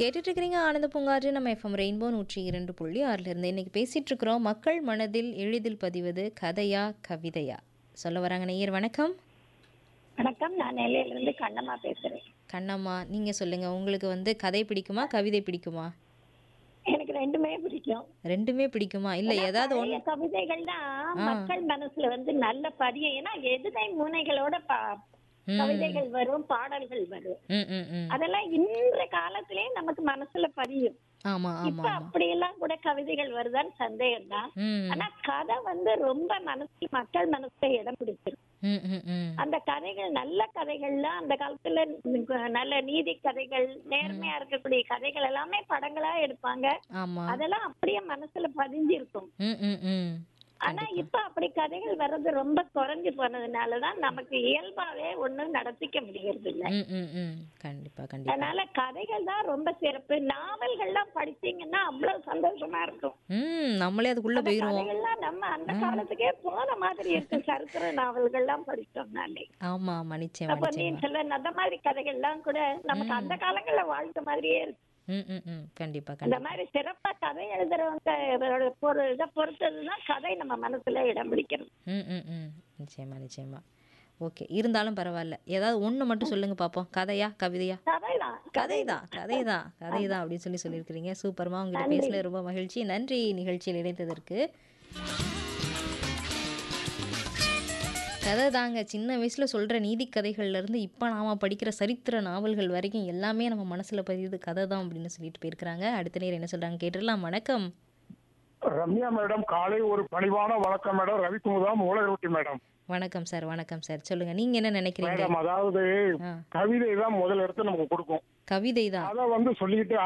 கேட்டுட்டு இருக்கிறீங்க ஆனந்த பூங்காற்று நம்ம எஃப்எம் ரெயின்போ நூற்றி இரண்டு புள்ளி ஆறுல இருந்து இன்னைக்கு பேசிட்டு இருக்கிறோம் மக்கள் மனதில் எளிதில் பதிவது கதையா கவிதையா சொல்ல வராங்க நேயர் வணக்கம் வணக்கம் நான் நெல்லையில இருந்து கண்ணம்மா பேசுறேன் கண்ணம்மா நீங்க சொல்லுங்க உங்களுக்கு வந்து கதை பிடிக்குமா கவிதை பிடிக்குமா எனக்கு ரெண்டுமே பிடிக்கும் ரெண்டுமே பிடிக்குமா இல்ல ஏதாவது ஒண்ணு பழைய கவிதைகள் தான் மக்கள் மனசுல வந்து நல்ல பதியம் ஏன்னா எதுகை முனைகளோட ப- ம். கவிதைகள் வரும் பாடல்கள் வரும் ம் ம் ம் அதெல்லாம் இன்ற காலத்திலே நமக்கு மனசுல பதியும் ஆமா இப்ப ஆமா ஆமா அப்படியெல்லாம் கூட கவிதைகள் வருதான்னு சந்தேகம் தான் ம் ஆனா கதை வந்து ரொம்ப மனசு மக்கள் மனசுல இடம் பிடிச்சிருக்கு ம் ம் ம் அந்த கதைகள் நல்ல கதைகள்லாம் அந்த காலத்துல நல்ல நீதி கதைகள் நேர்மையா இருக்கக்கூடிய கதைகள் எல்லாமே படங்களா எடுப்பாங்க ஆமா அதெல்லாம் அப்படியே மனசுல பதிஞ்சிருக்கும் ம் ம் ம் ஆனா இப்ப அப்படி கதைகள் வர்றது ரொம்ப குறைஞ்சு போனதுனாலதான் நமக்கு இயல்பாவே ஒண்ணும் நடத்திக்க முடியறது இல்ல ம் ம் ம் கண்டிப்பா கண்டிப்பா அதனால கதைகள் தான் ரொம்ப சிறப்பு நாவல்கள்லாம் படிச்சீங்கன்னா அவ்வளவு சந்தோஷமா இருக்கும் ம் நம்மளே அதுக்குள்ள போயிருவோம் கதைகள்லாம் நம்ம அந்த காலத்துக்கே போன மாதிரி இருக்கு சரித்திர நாவல்கள்லாம் படிச்சோம்னாலே ஆமா ஆமா நிச்சயமா அப்ப நீ நிச்சயமா சொல்ல அந்த மாதிரி கதைகள்லாம் கூட நமக்கு அந்த காலங்கள்ல வாழ்ந்த மாதிரியே இருக்கு ம் ம் ம் கண்டிப்பா இந்த கண்டிப்பா மாதிரி சிறப்பா கதை எழுதுறவங்க ஒரு இதை பொறுத்ததுதான் கதை நம்ம மனசுல இடம் பிடிக்கிறது ம் ம் ம் நிச்சயமா நிச்சயமா ஓகே இருந்தாலும் பரவாயில்ல ஏதாவது ஒன்று மட்டும் சொல்லுங்க பார்ப்போம் கதையா கவிதையா கதைதான் கதை தான் கதை தான் கதை தான் அப்படின்னு சொல்லி சொல்லியிருக்கிறீங்க சூப்பர்மா உங்ககிட்ட பேசல ரொம்ப மகிழ்ச்சி நன்றி நிகழ்ச்சியில் இணைத்ததற்கு கதை தாங்க சின்ன வயசுல சொல்ற நீதி கதைகள்ல இருந்து இப்போ நாம படிக்கிற சரித்திர நாவல்கள் வரைக்கும் எல்லாமே நம்ம மனசுல பதியுது கதை தான் அப்படின்னு சொல்லிட்டு போயிருக்கிறாங்க அடுத்த நேரம் என்ன சொல்றாங்க கேட்டுடலாம் வணக்கம் ரம்யா மேடம் காலை ஒரு பணிவான வணக்கம் மேடம் ரவிக்குமுதா மூலகருட்டி மேடம் வணக்கம் சார் வணக்கம் சார் சொல்லுங்க நீங்க என்ன நினைக்கிறீங்க மேடம் அதாவது ஆ. கவிதை தான் முதல் இடத்த நமக்கு கொடுக்கும் கவிதை தான் அதை வந்து சொல்லிக்கிட்டு